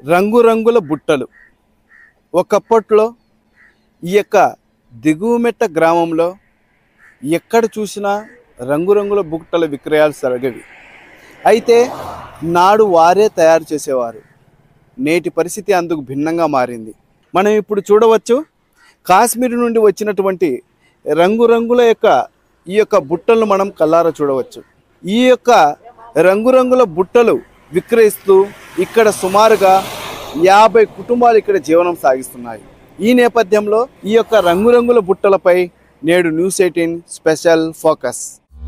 రంగురంగుల బుట్టలు ఒకప్పట్లో ఈ యొక్క దిగువమెట్ట గ్రామంలో ఎక్కడ చూసినా రంగురంగుల బుట్టల విక్రయాలు జరగవి అయితే నాడు వారే తయారు చేసేవారు నేటి పరిస్థితి అందుకు భిన్నంగా మారింది మనం ఇప్పుడు చూడవచ్చు కాశ్మీర్ నుండి వచ్చినటువంటి రంగురంగుల యొక్క ఈ యొక్క బుట్టలను మనం కల్లారా చూడవచ్చు ఈ యొక్క రంగురంగుల బుట్టలు విక్రయిస్తూ ఇక్కడ సుమారుగా యాభై కుటుంబాలు ఇక్కడ జీవనం సాగిస్తున్నాయి ఈ నేపథ్యంలో ఈ యొక్క రంగురంగుల బుట్టలపై నేడు న్యూస్ ఎయిటీన్ స్పెషల్ ఫోకస్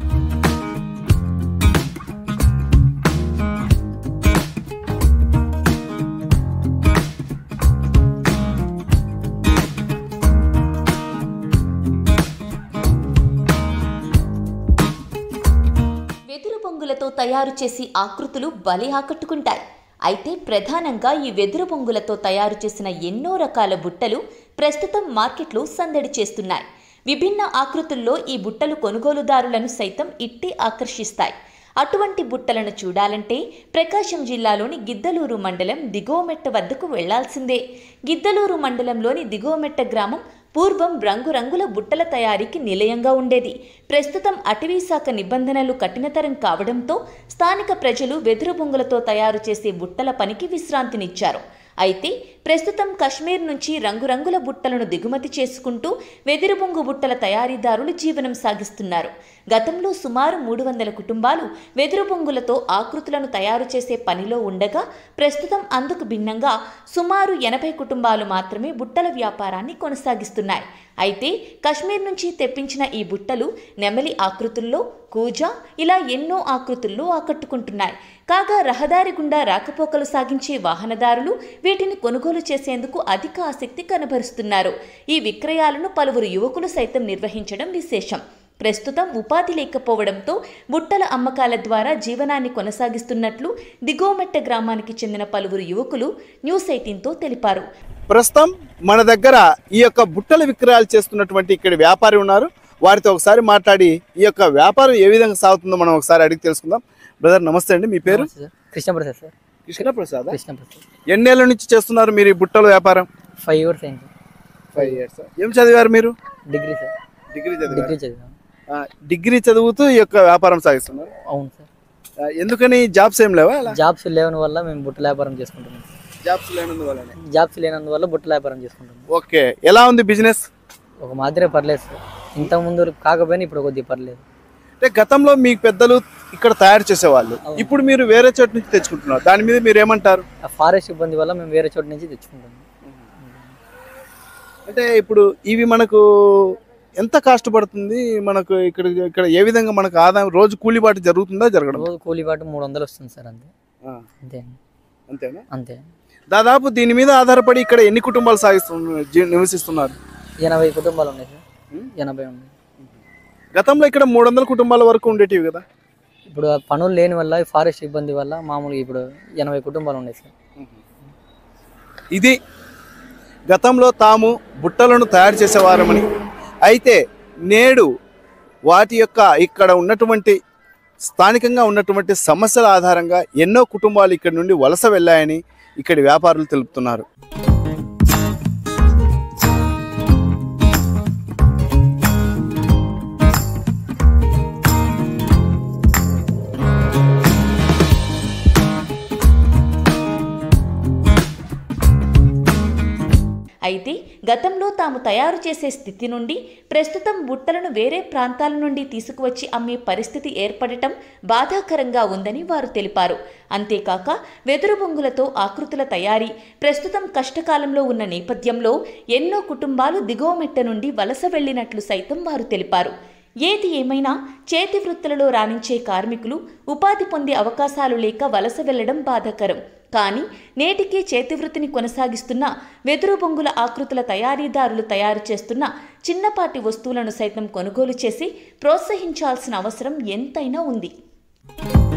వెదురు బొంగులతో తయారు చేసి ఆకృతులు బలి ఆకట్టుకుంటాయి అయితే ప్రధానంగా ఈ వెదురు బొంగులతో తయారు చేసిన ఎన్నో రకాల బుట్టలు ప్రస్తుతం మార్కెట్లో సందడి చేస్తున్నాయి విభిన్న ఆకృతుల్లో ఈ బుట్టలు కొనుగోలుదారులను సైతం ఇట్టి ఆకర్షిస్తాయి అటువంటి బుట్టలను చూడాలంటే ప్రకాశం జిల్లాలోని గిద్దలూరు మండలం దిగువమెట్ట వద్దకు వెళ్లాల్సిందే గిద్దలూరు మండలంలోని దిగువమెట్ట గ్రామం పూర్వం రంగురంగుల బుట్టల తయారీకి నిలయంగా ఉండేది ప్రస్తుతం అటవీ శాఖ నిబంధనలు కఠినతరం కావడంతో స్థానిక ప్రజలు వెదురు బొంగులతో తయారు చేసే బుట్టల పనికి విశ్రాంతినిచ్చారు అయితే ప్రస్తుతం కశ్మీర్ నుంచి రంగురంగుల బుట్టలను దిగుమతి చేసుకుంటూ వెదురు బొంగు బుట్టల తయారీదారులు జీవనం సాగిస్తున్నారు గతంలో సుమారు మూడు వందల కుటుంబాలు వెదురు బొంగులతో ఆకృతులను తయారు చేసే పనిలో ఉండగా ప్రస్తుతం అందుకు భిన్నంగా సుమారు ఎనభై కుటుంబాలు మాత్రమే బుట్టల వ్యాపారాన్ని కొనసాగిస్తున్నాయి అయితే కశ్మీర్ నుంచి తెప్పించిన ఈ బుట్టలు నెమలి ఆకృతుల్లో కూజ ఇలా ఎన్నో ఆకృతుల్లో ఆకట్టుకుంటున్నాయి కాగా రహదారి గుండా రాకపోకలు సాగించే వాహనదారులు వీటిని కొనుగోలు చేసేందుకు అధిక ఆసక్తి కనబరుస్తున్నారు ఈ విక్రయాలను పలువురు యువకులు సైతం నిర్వహించడం విశేషం ప్రస్తుతం ఉపాధి లేకపోవడంతో బుట్టల అమ్మకాల ద్వారా జీవనాన్ని కొనసాగిస్తున్నట్లు దిగోమెట్ట గ్రామానికి చెందిన పలువురు యువకులు న్యూస్ ఎయిటీన్తో తెలిపారు ప్రస్తుతం మన దగ్గర ఈ యొక్క బుట్టల విక్రయాలు చేస్తున్నటువంటి ఇక్కడ వ్యాపారి ఉన్నారు వారితో ఒకసారి మాట్లాడి ఈ యొక్క వ్యాపారం ఏ విధంగా సాగుతుందో మనం ఒకసారి అడిగి తెలుసుకుందాం బ్రదర్ నమస్తే అండి మీ పేరు నమస్తే సార్ కృష్ణప్రసాద్ సార్ కృష్ణప్రసాద్ కృష్ణప్రసాద్ ఎన్నేళ్ళ నుంచి చేస్తున్నారు మీరు ఈ బుట్టల వ్యాపారం ఫైవ్ ఇయర్స్ అయింది ఫైవ్ ఇయర్స్ ఏం చదివారు మీరు డిగ్రీ సార్ డిగ్రీ డిగ్రీ చదివాను ఆ, డిగ్రీ చదువుతూ ఈ యొక్క వ్యాపారం సాగిస్తున్నారు అవును సార్ ఆ, ఎందుకని జాబ్స్ ఏం లేవా అలా జాబ్స్ లేని వల్ల మేము బుట్టల వ్యాపారం చేసుకుంటున్నాం జాబ్స్ లేనందువల్లనే జాబ్స్ లేనందువల్ల బుట్టల వ్యాపారం చేసుకుంటున్నాం ఓకే ఎలా ఉంది బిజినెస్ ఒక మాదిరే పర్లేదు సార్ ఇంత ముందు కాకపోయినా ఇప్పుడు కొద్దిగా పర్లేదు అంటే గతంలో మీ పెద్దలు ఇక్కడ తయారు చేసేవాళ్ళు ఇప్పుడు మీరు వేరే చోటు నుంచి తెచ్చుకుంటున్నారు దాని మీద మీరు ఏమంటారు ఆ ఫారెస్ట్ ఇబ్బంది వల్ల మేము వేరే చోటు నుంచి తెచ్చుకుంటాం అంటే ఇప్పుడు ఇవి మనకు ఎంత కాస్ట్ పడుతుంది మనకు ఇక్కడ ఇక్కడ ఏ విధంగా మనకు ఆదాయం రోజు కూలిబాటు జరుగుతుందా జరగడం రోజు కూలీ పాటు మూడు వందలు వస్తుంది సార్ అంతే ఆ, అంతే అంతేనా అంతే దాదాపు దీని మీద ఆధారపడి ఇక్కడ ఎన్ని కుటుంబాలు సాగిస్తున్నారు జీ- నివసిస్తున్నారు ఎనభై కుటుంబాలు ఉన్నాయి సార్ ఎనభై ఉన్నాయి గతంలో ఇక్కడ మూడు వందల కుటుంబాల వరకు ఉండేటివి కదా ఇప్పుడు ఆ పనులు లేని వల్ల ఈ ఫారెస్ట్ ఇబ్బంది వల్ల మామూలుగా ఇప్పుడు ఎనభై కుటుంబాలు ఉన్నాయి సార్ ఇది గతంలో తాము బుట్టలను తయారు చేసేవారమని అయితే నేడు వాటి యొక్క ఇక్కడ ఉన్నటువంటి స్థానికంగా ఉన్నటువంటి సమస్యల ఆధారంగా ఎన్నో కుటుంబాలు ఇక్కడ నుండి వలస వెళ్ళాయని ఇక్కడి వ్యాపారులు తెలుపుతున్నారు అయితే గతంలో తాము తయారు చేసే స్థితి నుండి ప్రస్తుతం బుట్టలను వేరే ప్రాంతాల నుండి తీసుకువచ్చి అమ్మే పరిస్థితి ఏర్పడటం బాధాకరంగా ఉందని వారు తెలిపారు అంతేకాక వెదురు బొంగులతో ఆకృతుల తయారీ ప్రస్తుతం కష్టకాలంలో ఉన్న నేపథ్యంలో ఎన్నో కుటుంబాలు దిగువ మెట్ట నుండి వలస వెళ్లినట్లు సైతం వారు తెలిపారు ఏది ఏమైనా చేతి వృత్తులలో రాణించే కార్మికులు ఉపాధి పొందే అవకాశాలు లేక వలస వెళ్లడం బాధాకరం కానీ నేటికి చేతి వృత్తిని కొనసాగిస్తున్న వెదురు బొంగుల ఆకృతుల తయారీదారులు తయారు చేస్తున్న చిన్నపాటి వస్తువులను సైతం కొనుగోలు చేసి ప్రోత్సహించాల్సిన అవసరం ఎంతైనా ఉంది